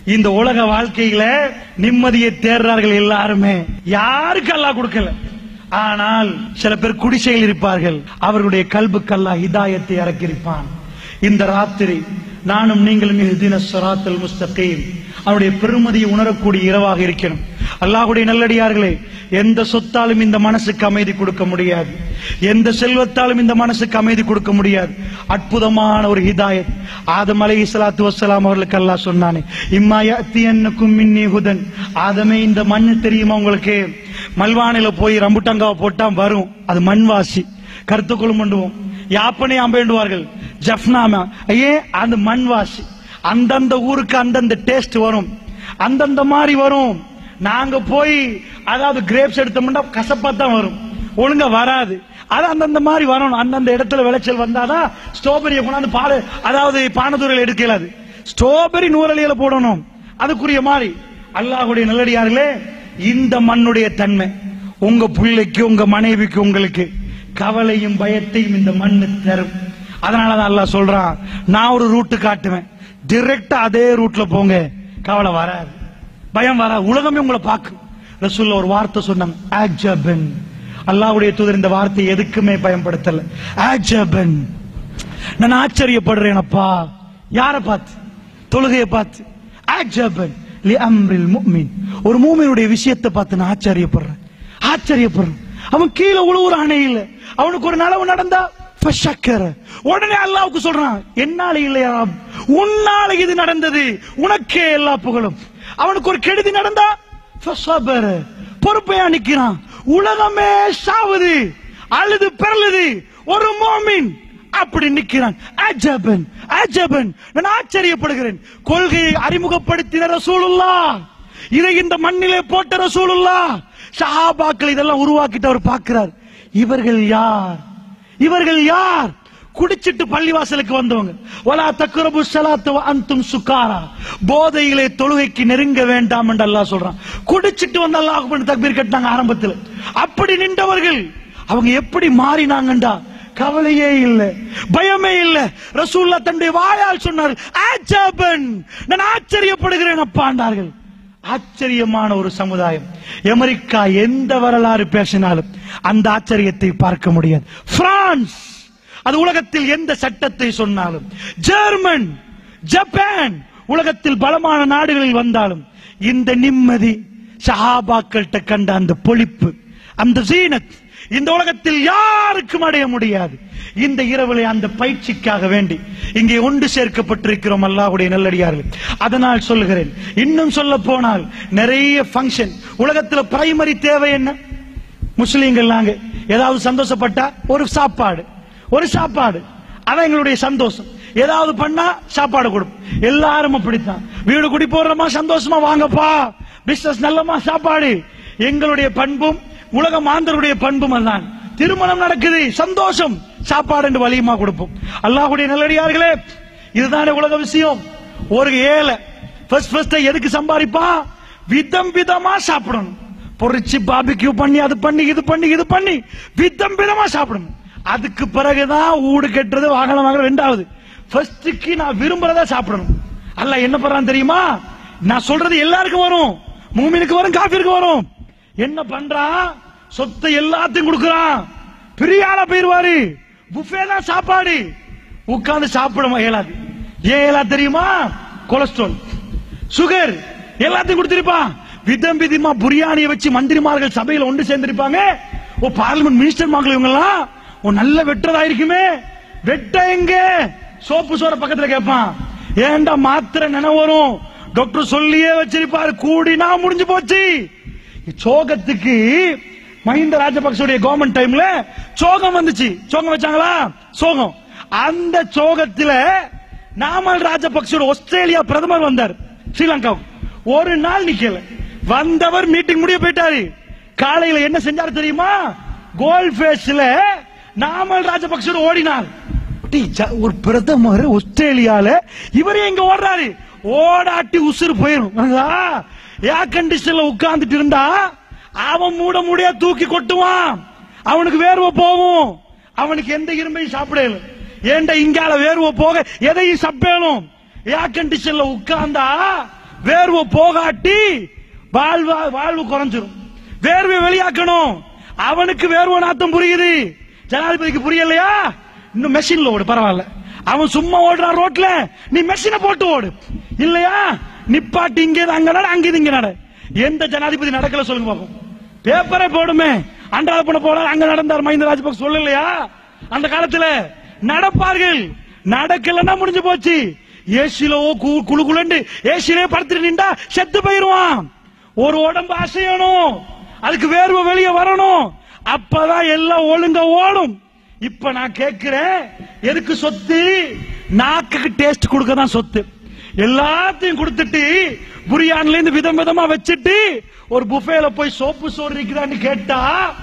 இந்த உலக வாழ்க்கையில நிம்மதியை தேடுறார்கள் எல்லாருமே யாருக்கு அல்லாஹ் கொடுக்கல ஆனால் சில பேர் குடிசையில் இருப்பார்கள் அவர்களுடைய கல்புக்கல்லா ஹிதாயத்தை இறக்கியிருப்பான் இந்த ராத்திரி நானும் நீங்களும் இஹ்தின ஸிராத்தல் முஸ்தகீம் அவருடைய பெருமதியை உணரக்கூடிய இரவாக இருக்கணும் அல்லாஹ்வுடைய நல்லடியார்களே எந்த சொத்தாலும் இந்த மனசுக்கு அமைதி கொடுக்க முடியாது எந்த செல்வத்தாலும் இந்த மனசுக்கு அமைதி கொடுக்க முடியாது அற்புதமான ஒரு ஹிதாயத் ஆதம் அலை இஸ்லாத்து வசலாம் அவர்களுக்கு அல்லாஹ் சொன்னானே இம்மா யத்தியன்னுக்கும் மின்னி ஹுதன் ஆதமே இந்த மண் தெரியுமா உங்களுக்கு மல்வானில போய் ரம்புட்டங்காவை போட்டா வரும் அது மண்வாசி கருத்து கொள்ளுமண்டுவோம் யாப்பனை அம்பேண்டுவார்கள் ஜப்னாமா ஐயே அந்த மண்வாசி அந்தந்த ஊருக்கு அந்தந்த டேஸ்ட் வரும் அந்தந்த மாதிரி வரும் நாங்க போய் அதாவது கிரேப்ஸ் எடுத்தோம்னா கசப்பா தான் வரும் ஒழுங்கா வராது அது அந்தந்த மாதிரி வரணும் அந்தந்த இடத்துல விளைச்சல் வந்தாதான் ஸ்ட்ராபெரியை கொண்டாந்து பால் அதாவது பானதூரில் எடுக்கலாது ஸ்ட்ராபெரி நூறலியில போடணும் அதுக்குரிய மாதிரி அல்லாஹ்வுடைய நல்லடியார்களே இந்த மண்ணுடைய தன்மை உங்க பிள்ளைக்கு உங்க மனைவிக்கு உங்களுக்கு கவலையும் பயத்தையும் இந்த மண்ணு தரும் அதனாலதான் அல்லாஹ் சொல்றான் நான் ஒரு ரூட்டு காட்டுவேன் டிரெக்டா அதே ரூட்ல போங்க கவலை வராது பயம் வராது உலகமே உங்களை பார்க்கும் ரசூல்ல ஒரு வார்த்தை சொன்னாங்க ஆஜபன் அல்லாஹ்வுடைய தூதர் இந்த வார்த்தை எதுக்குமே பயன்படுத்தல ஆஜபன் நான் ஆச்சரியப்படுறேன் அப்பா யார பார்த்து தொழுகையை பார்த்து ஆஜபன் லி அம்ரில் முஃமின் ஒரு மூமினுடைய விஷயத்தை பார்த்து நான் ஆச்சரியப்படுறேன் ஆச்சரியப்படுறேன் அவன் கீழே உழுவுறானே இல்ல அவனுக்கு ஒரு நலவு நடந்தா ஃபஷக்கர. உடனே அல்லாவுக்கு சொல்றான் என்னால இல்லையா உன்னால இது நடந்தது உனக்கே எல்லா புகழும் அவனுக்கு ஒரு கெடுதி நடந்தா ஃபஸபர. பொறுப்பையா நிக்கிறான் உலகமே சாவுது அழுது பிறழுது ஒரு மோமின் அப்படி நிக்கிறான் அஜபன் அஜபன் நான் ஆச்சரியப்படுகிறேன் கொள்கையை அறிமுகப்படுத்தின ரசூலுல்லா இதை இந்த மண்ணிலே போட்ட ரசூலுல்லா சஹாபாக்கள் இதெல்லாம் உருவாக்கிட்டு அவர் பார்க்கிறார் இவர்கள் யார் இவர்கள் யார் குடிச்சிட்டு பள்ளிவாசலுக்கு வந்தவங்க வலா தக்ரபு ஸலாத்த வ அன்தும் சுகாரா போதையிலே தொழுகைக்கு நெருங்க வேண்டாம் என்று அல்லாஹ் சொல்றான் குடிச்சிட்டு வந்து அல்லாஹ் அக்பர் தக்பீர் கட்டினாங்க ஆரம்பத்தில் அப்படி நின்றவர்கள் அவங்க எப்படி மாறினாங்கண்டா கவலையே இல்ல பயமே இல்ல ரசூல்லா தன்னுடைய வாயால் சொன்னார் ஆஜபன் நான் ஆச்சரியப்படுகிறேன் அப்பாண்டார்கள் ஆச்சரியமான ஒரு சமுதாயம் அமெரிக்கா எந்த வரலாறு பேசினாலும் அந்த ஆச்சரியத்தை பார்க்க முடியாது பிரான்ஸ் அது உலகத்தில் எந்த சட்டத்தை சொன்னாலும் ஜெர்மன் ஜப்பான் உலகத்தில் பலமான நாடுகளில் வந்தாலும் இந்த நிம்மதி சஹாபாக்கள்கிட்ட கண்ட அந்த பொழிப்பு அந்த ஜீனத் இந்த உலகத்தில் யாருக்கும் அடைய முடியாது இந்த இரவிலே அந்த பயிற்சிக்காக வேண்டி இங்கே ஒன்று சேர்க்கப்பட்டிருக்கிறோம் அல்லாஹ்வுடைய நல்லடியார்கள் அதனால் சொல்லுகிறேன் இன்னும் சொல்ல போனால் நிறைய ஃபங்க்ஷன் உலகத்துல பிரைமரி தேவை என்ன முஸ்லீம்கள் நாங்க ஏதாவது சந்தோஷப்பட்டா ஒரு சாப்பாடு ஒரு சாப்பாடு அதான் எங்களுடைய சந்தோஷம் ஏதாவது பண்ணா சாப்பாடு கொடுப்போம் எல்லாரும் அப்படித்தான் வீடு குடி போடுறோமா சந்தோஷமா வாங்கப்பா பிசினஸ் நல்லமா சாப்பாடு எங்களுடைய பண்பும் உலக மாந்தருடைய பண்பும் அதுதான் திருமணம் நடக்குது சந்தோஷம் சாப்பாடு என்று வலியுமா கொடுப்போம் அல்லாஹ்வுடைய நல்லடியார்களே இதுதானே உலக விஷயம் ஒரு ஏழை ஃபர்ஸ்ட் ஃபர்ஸ்ட் எதுக்கு சம்பாதிப்பா விதம் விதமா சாப்பிடணும் பொரிச்சு பாபிக்யூ பண்ணி அது பண்ணி இது பண்ணி இது பண்ணி விதம் விதமா சாப்பிடணும் அதுக்கு பிறகுதான் ஊடு கட்டுறது வாகனம் வாங்குறது ரெண்டாவது ஃபர்ஸ்டுக்கு நான் விரும்புறதா சாப்பிடணும் அல்ல என்ன பண்றான் தெரியுமா நான் சொல்றது எல்லாருக்கும் வரும் மூமினுக்கு வரும் காஃபிருக்கு வரும் என்ன பண்றான் சொத்தை எல்லாத்தையும் கொடுக்கறான் பெரிய ஆளா போயிருவாரு புஃபே தான் சாப்பாடு உட்கார்ந்து சாப்பிட இயலாது ஏன் இயலாது தெரியுமா கொலஸ்ட்ரால் சுகர் எல்லாத்தையும் கொடுத்திருப்பான் விதம் விதமா புரியாணியை வச்சு மந்திரிமார்கள் சபையில ஒன்று சேர்ந்திருப்பாங்க ஓ பார்லிமெண்ட் மினிஸ்டர் மார்கள் இவங்க எல்லாம் ஓ நல்ல வெட்டுறதா இருக்குமே வெட்ட எங்க சோப்பு சோற பக்கத்துல கேட்பான் ஏன்டா மாத்திரை நினைவு வரும் டாக்டர் சொல்லியே வச்சிருப்பாரு கூடினா முடிஞ்சு போச்சு சோகத்துக்கு மஹிந்த ராஜபக்சோடைய கவர்மெண்ட் டைம்ல சோகம் வந்துச்சு சோகம் வச்சாங்களா சோகம் அந்த சோகத்துல நாமல் ராஜபக்சோட ஆஸ்திரேலியா பிரதமர் வந்தார் ஸ்ரீலங்காவுக்கு ஒரு நாள் நிக்கல வந்தவர் மீட்டிங் முடிய போயிட்டாரு காலையில என்ன செஞ்சாரு தெரியுமா கோல் ஃபேஸ்ல நாமல் ராஜபக்சோட ஓடினார் டேய், ஜ- ஒரு பிரதமர் ஆஸ்திரேலியால இவரே எங்க ஓடுறாரு ஓடாட்டி உசுறு போயிரும் ஏர் கண்டிஷன்ல உட்கார்ந்துட்டு இருந்தா அவன் மூட மூடியா தூக்கி கொட்டுவான் அவனுக்கு வேர்வை போகும் அவனுக்கு எந்த இரும்பையும் சாப்பிடல ஏன்டா இங்கால வேர்வை போக எதையும் சப்பேனும் ஏர் கண்டிஷன்ல உட்கார்ந்தா வேர்வை போகாட்டி வாழ்வா வாழ்வு குறைஞ்சிரும் வேர்வை வெளியாக்கணும் அவனுக்கு வேர்வை நாத்தம் புரியுது ஜனாதிபதிக்கு புரியலையா இன்னும் மெஷின்ல ஓடு பரவாயில்ல அவன் சும்மா ஓடுறான் ரோட்ல நீ மெஷினை போட்டு ஓடு இல்லையா நிப்பாட்டி இங்க இருந்து அங்க நட அங்க இருந்து இங்க நட எந்த ஜனாதிபதி நடக்கல சொல்லுங்க பாப்போம் பேப்பரே போடுமே அன்றாட பண்ண போல அங்க நடந்தார் மஹிந்த ராஜபக்ச சொல்லலையா அந்த காலத்துல நடப்பார்கள் நடக்கலன்னா முடிஞ்சு போச்சு ஏசில குழு குழுண்டு ஏசிலே படுத்துட்டு நின்றா செத்து போயிருவான் ஒரு உடம்பு அசையணும் அதுக்கு வேர்வை வெளியே வரணும் அப்பதான் எல்லாம் ஒழுங்கா ஓடும் இப்ப நான் கேட்கிறேன் எதுக்கு சொத்து நாக்குக்கு டேஸ்ட் கொடுக்க தான் சொத்து எல்லாத்தையும் கொடுத்துட்டு புரியான்ல இருந்து விதம் விதமா வச்சுட்டு ஒரு புஃபேல போய் சோப்பு சோறு இருக்கிறான்னு கேட்டா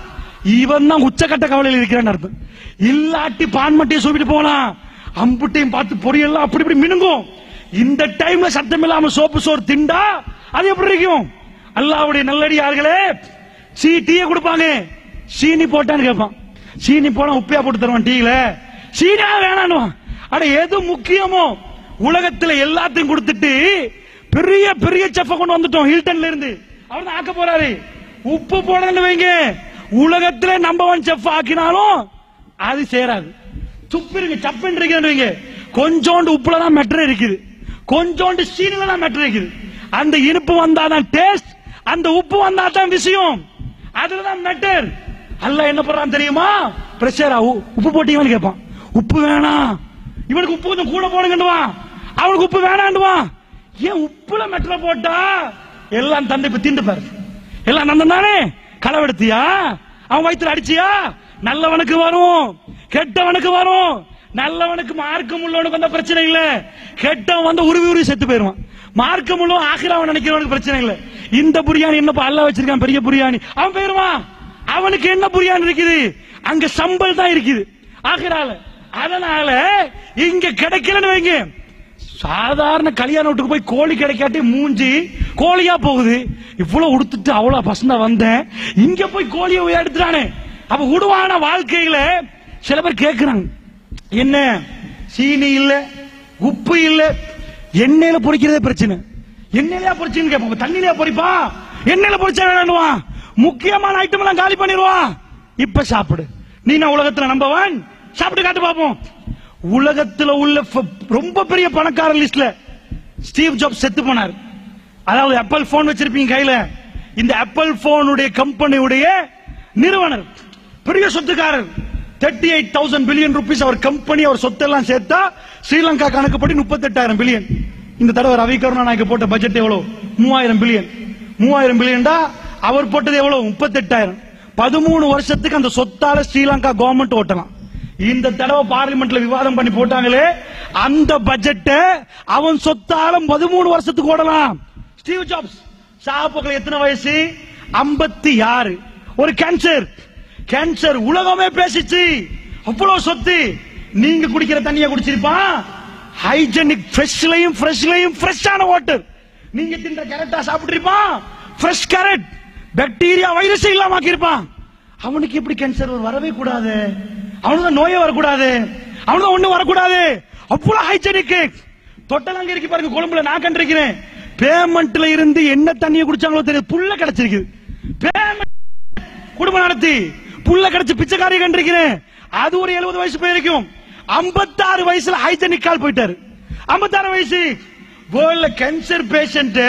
இவன் தான் உச்சக்கட்ட கவலையில் இருக்கிறான்னு அர்த்தம் இல்லாட்டி பான்மட்டியை சொல்லிட்டு போலாம் அம்புட்டையும் பார்த்து பொரியெல்லாம் அப்படி இப்படி மினுங்கும் இந்த டைம்ல சத்தம் இல்லாம சோப்பு சோறு திண்டா அது எப்படி இருக்கும் அல்லாவுடைய நல்லடியார்களே சீ டீயை கொடுப்பாங்க சீனி போட்டான்னு கேட்பான் சீனி போனா உப்பியா போட்டு தருவான் டீல சீனியா வேணான்னுவான் அட எது முக்கியமோ உலகத்துல எல்லாத்தையும் கொடுத்துட்டு பெரிய பெரிய செஃப்ப கொண்டு வந்துட்டோம் ஹில்டன்ல இருந்து அவர் தான் ஆக்க போறாரு உப்பு போடணும்னு வைங்க உலகத்துல நம்பர் ஒன் செஃப் ஆக்கினாலும் அது சேராது துப்பிருங்க சப்புன்னு வைங்க கொஞ்சோண்டு உப்புல தான் மெட்ரு இருக்குது கொஞ்சோண்டு சீனில தான் மெட்ரு இருக்குது அந்த இனிப்பு வந்தாதான் டேஸ்ட் அந்த உப்பு வந்தா தான் விஷயம் அதுலதான் மெட்டர் அல்ல என்ன பண்றான் தெரியுமா பிரஷரா உப்பு போட்டீங்கன்னு கேட்பான் உப்பு வேணாம் இவனுக்கு உப்பு கொஞ்சம் கூட போடுங்கண்டுவான் அவனுக்கு உப்பு வேணாண்டுவான் ஏன் உப்புல மெட்ர போட்டா எல்லாம் தந்தை இப்ப திண்டு பாரு எல்லாம் நந்தன் தானே களவெடுத்தியா அவன் வயித்துல அடிச்சியா நல்லவனுக்கு வரும் கெட்டவனுக்கு வரும் நல்லவனுக்கு மார்க்கம் உள்ளவனுக்கு வந்த பிரச்சனை இல்ல கெட்டவன் வந்து உருவி உருவி செத்து போயிருவான் மார்க்கம் உள்ளவன் ஆகிரவன் நினைக்கிறவனுக்கு பிரச்சனை இல்ல இந்த புரியாணி என்னப்பா அல்ல வச்சிருக்கான் பெரிய புரியாணி அவன் போயிருவான் அவனுக்கு என்ன புரியாணி இருக்குது அங்க சம்பல் தான் இருக்குது ஆகிறால அதனால இங்க கிடைக்கலன்னு வைங்க சாதாரண கல்யாண வீட்டுக்கு போய் கோழி கிடைக்காட்டி மூஞ்சி கோழியா போகுது இவ்வளவு உடுத்துட்டு அவ்வளவு பசங்க வந்தேன் இங்க போய் கோழியை போய் எடுத்துட்டானே அப்ப உடுவான வாழ்க்கையில சில பேர் கேக்குறாங்க என்ன சீனி இல்ல உப்பு இல்ல எண்ணெயில பொரிக்கிறதே பிரச்சனை எண்ணெயிலயா பொரிச்சுன்னு கேட்பான் தண்ணியிலயா பொரிப்பா எண்ணெயில பொரிச்சா வேணுவான் முக்கியமான ஐட்டம் எல்லாம் காலி பண்ணிடுவான் இப்ப சாப்பிடு நீ நான் உலகத்துல நம்பவன் சாப்பிட்டு காட்டு பாப்போம் உலகத்துல உள்ள ஃப- ரொம்ப பெரிய பணக்கார லிஸ்ட்ல ஸ்டீவ் ஜாப்ஸ் செத்து போனார் அதாவது ஆப்பிள் போன் வச்சிருப்பீங்க கையில இந்த ஆப்பிள் போனுடைய கம்பெனியுடைய நிறுவனர் பெரிய சொத்துக்காரர் thirty eight thousand billion rupees அவர் கம்பெனி அவர் சொத்தெல்லாம் சேர்த்தா ஸ்ரீலங்கா கணக்குப்படி முப்பத்தெட்டாயிரம் பில்லியன் இந்த தடவை ரவி கருணாநாயக்க போட்ட பட்ஜெட் எவ்வளவு மூவாயிரம் பில்லியன் மூவாயிரம் பில்லியன்டா அவர் போட்டது எவ்வளவு முப்பத்தெட்டாயிரம் பதிமூணு வருஷத்துக்கு அந்த சொத்தால ஸ்ரீலங்கா கவர்மெண்ட் ஓட்டலாம் இந்த தடவை பார்லிமெண்ட்ல விவாதம் பண்ணி போட்டாங்களே அந்த பட்ஜெட்டை அவன் சொத்தால பதிமூணு வருஷத்துக்கு ஓடலாம் ஸ்டீவ் ஜாப்ஸ் சாப்பக்கள் எத்தனை வயசு ஐம்பத்தி ஆறு ஒரு கேன்சர் கேன்சர் உலகமே பேசிச்சு அவ்வளவு சொத்து நீங்க குடிக்கிற தண்ணிய குடிச்சிருப்பான் ஹைஜெனிக் ஃப்ரெஷ்லயும் ஃப்ரெஷ்லயும் ஃப்ரெஷ்ஷான வாட்டர் நீங்க தின்ற கேரட்டா சாப்பிட்டிருப்பான் ஃப்ரெஷ் கேரட் பாக்டீரியா வைரஸ் இல்லாம ஆக்கியிருப்பான் அவனுக்கு எப்படி கேன்சர் வரவே கூடாது அவனுக்கு நோயே வரக்கூடாது அவனுக்கு ஒண்ணு வரக்கூடாது அவ்வளவு ஹைஜெனிக் தொட்டல் இருக்கு பாருங்க கொழும்புல நான் கண்டிருக்கிறேன் பேமெண்ட்ல இருந்து என்ன தண்ணியை குடிச்சாங்களோ தெரியாது புல்ல கிடைச்சிருக்கு பேமெண்ட் குடும்பம் நடத்தி புல்ல கிடைச்சு பிச்சைக்காரி கண்டிருக்கிறேன் அது ஒரு எழுபது வயசு போயிருக்கும் ஐம்பத்தாறு வயசுல ஹைஜெனிக் கால் போயிட்டாரு ஐம்பத்தாறு வயசு வேர்ல்ட்ல கேன்சர் பேஷண்ட்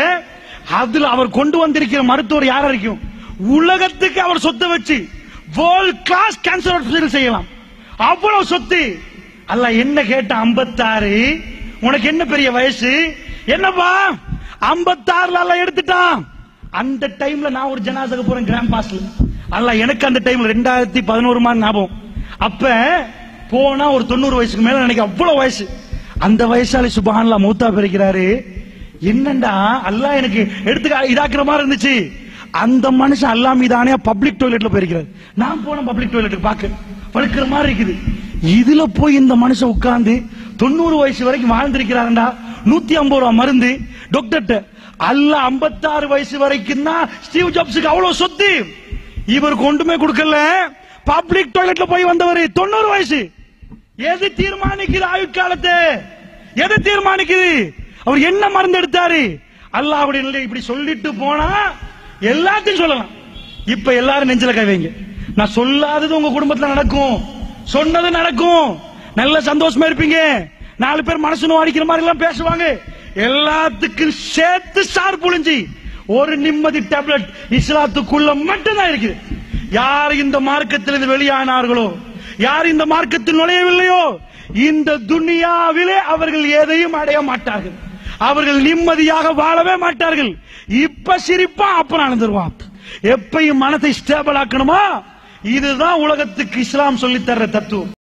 அதுல அவர் கொண்டு வந்திருக்கிற மருத்துவர் யாரா இருக்கும் உலகத்துக்கு அவர் சொத்தை வச்சு வேர்ல்ட் கிளாஸ் கேன்சர் ஹாஸ்பிட்டல் செய்யலாம் அவ்வளவு சொத்து அல்ல என்ன கேட்ட ஐம்பத்தாறு உனக்கு என்ன பெரிய வயசு என்னப்பா ஐம்பத்தாறுல அல்ல எடுத்துட்டான் அந்த டைம்ல நான் ஒரு ஜனாசக போறேன் கிராண்ட் பாஸ்ல அல்ல எனக்கு அந்த டைம்ல ரெண்டாயிரத்தி பதினோரு மாதிரி ஞாபகம் அப்ப போனா ஒரு தொண்ணூறு வயசுக்கு மேல நினைக்க அவ்வளவு வயசு அந்த வயசாளி சுபஹான்லா மூத்தா பிரிக்கிறாரு என்னண்டா அல்லாஹ் எனக்கு எடுத்துக்க இதாக்குற மாதிரி இருந்துச்சு அந்த மனுஷன் அல்லா மீதானே பப்ளிக் டாய்லெட்ல போயிருக்கிறாரு நான் போன பப்ளிக் டாய்லெட்டுக்கு பாக்க படுக்கிற மாதிரி இருக்குது இதுல போய் இந்த மனுஷன் உட்கார்ந்து தொண்ணூறு வயசு வரைக்கும் வாழ்ந்திருக்கிறாருண்டா நூத்தி ஐம்பது ரூபா மருந்து டாக்டர்கிட்ட அல்ல ஐம்பத்தாறு வயசு வரைக்கும் தான் ஸ்டீவ் ஜாப்ஸுக்கு அவ்வளவு சொத்து இவருக்கு ஒன்றுமே கொடுக்கல பப்ளிக் டாய்லெட்ல போய் வந்தவர் தொண்ணூறு வயசு எது தீர்மானிக்குது ஆயுட்காலத்தை எது தீர்மானிக்குது அவர் என்ன மருந்து எடுத்தாரு அல்லாஹ்வுடைய நிலை இப்படி சொல்லிட்டு போனா எல்லாத்தையும் சொல்லலாம் இப்ப எல்லாரும் நெஞ்சில கை வைங்க நான் சொல்லாதது உங்க குடும்பத்துல நடக்கும் சொன்னது நடக்கும் நல்ல சந்தோஷமா இருப்பீங்க நாலு பேர் மனசு நோடிக்கிற மாதிரி எல்லாம் பேசுவாங்க எல்லாத்துக்கும் சேர்த்து சார் புழிஞ்சி ஒரு நிம்மதி டேப்லெட் இஸ்லாத்துக்குள்ள மட்டும்தான் இருக்குது யார் இந்த மார்க்கத்திலிருந்து வெளியானார்களோ யார் இந்த மார்க்கத்தில் நுழையவில்லையோ இந்த துனியாவிலே அவர்கள் எதையும் அடைய மாட்டார்கள் அவர்கள் நிம்மதியாக வாழவே மாட்டார்கள் இப்ப சிரிப்பா அப்புறம் அழுந்துருவான் எப்பயும் மனதை ஸ்டேபிள் ஆக்கணுமா இதுதான் உலகத்துக்கு இஸ்லாம் சொல்லித் தர்ற தத்துவம்